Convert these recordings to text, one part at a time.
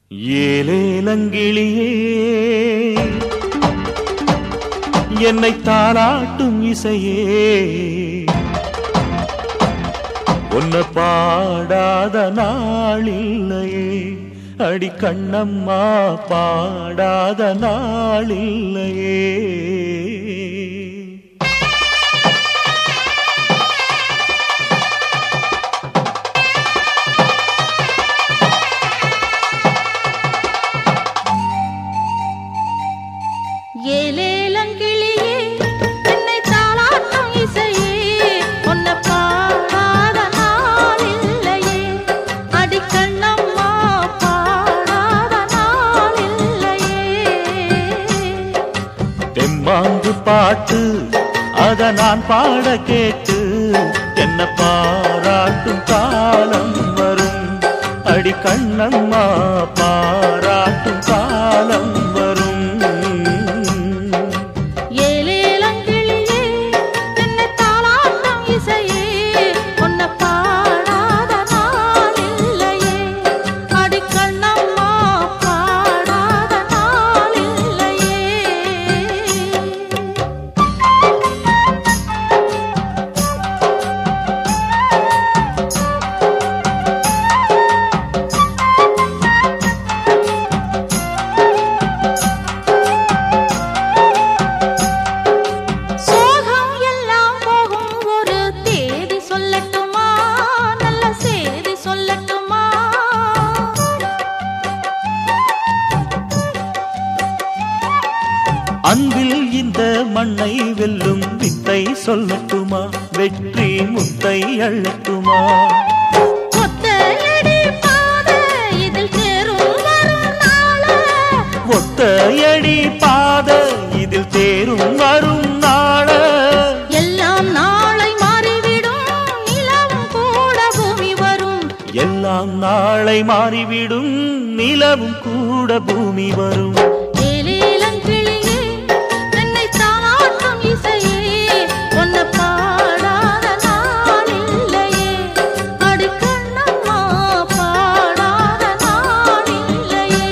ஏலேலங்கிளியே என்னை தாளாட்டும் இசையே உன்னை பாடாத நாளில்லையே அடி கண்ணம்மா பாடாத நாளில்லையே ஏலேலங்கிளியே என்னை தாளாட்டும் இசையே உன்னை பாடாத நாளில்லையே அடிக்கண்ணம்மா பாடாத நாளில்லையே தெம்மாங்கு பாட்டு அத நான் பாட கேட்டு என்ன பாராட்டும் காலம் வரும் அடி கண்ணம்மா பாராட்டும் காலம் வரும் ஏலேலங்கிளியே என்னை தாளாட்டும் இசையே உன்னை பாடாத நாளில்லையே அடிக்கண்ணம்மா பாடாத நாளில்லையே சோகம் எல்லாம் போகும் ஒரு தேதி சொல்லட்டுமா நல்ல செய்தி சொல்லட்டுமா அன்பில் இந்த மண்ணை வெல்லும் வித்தை சொல்லட்டுமா வெற்றி முத்தை அள்ளட்டுமா ஒத்தையடி பாதை இதில் தேரும் வரும் நாள ஒத்தையடி பாத இதில் தேரும் வரும் நாள எல்லாம் நாளை மாறிவிடும் நிலவும் கூட பூமி வரும் எல்லாம் நாளை மாறிவிடும் நிலவும் கூட பூமி வரும் ஏலேலங்கிளியே என்னை தாளாட்டும் இசையே உன்னை பாடாத நாளில்லையே அடிக்கண்ணம்மா பாடாத நாளில்லையே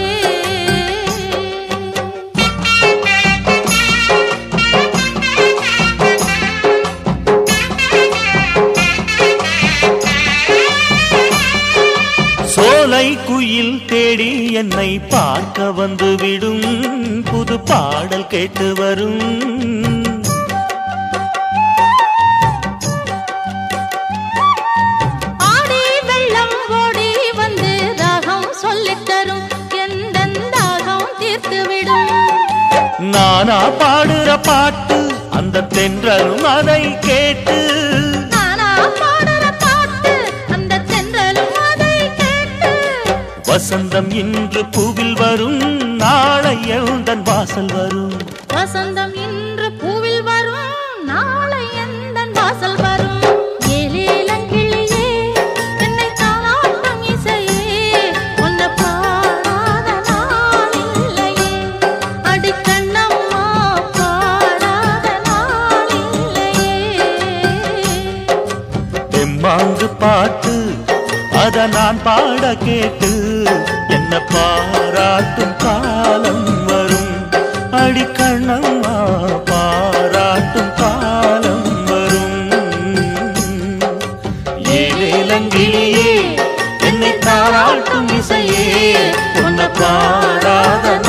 சோலை குயில் தேடி என்னை பார்க்க வந்து விடும் புது பாடல் கேட்டு வரும் ஆடி வெள்ளம் ஓடி வந்து தாகம் சொல்லித் தரும் எந்த தாகம் தீர்த்துவிடும் நானா பாடுற பாட்டு அந்த தென்றலும் அதை கேட்டு நானா பாடுற பாட்டு அந்த தென்றலும் அதை கேட்டு வசந்தம் இன்று பூவில் வரும் நாளை எழுந்தன் வாசல் வரும் வசந்தம் இன்று பூவில் வரும் நாளை எந்தன் வாசல் வரும் ஏலேலங்கிளியே என்னை தாளாட்டும் இசையே உன்னை பாடாத நாளில்லையே அடிக்கண்ணம்மா பாடாத நாளில்லையே எம்மாங்கு பாட்டு அத நான் பாட கேட்டு என்ன பாராட்டும் காலம் வரும் அடிக்கண்ணம்மா பாராட்டும் காலம் வரும் ஏலேலங்கிலேயே என்னை தாராட்டும் இசையே உன்னை பாடாத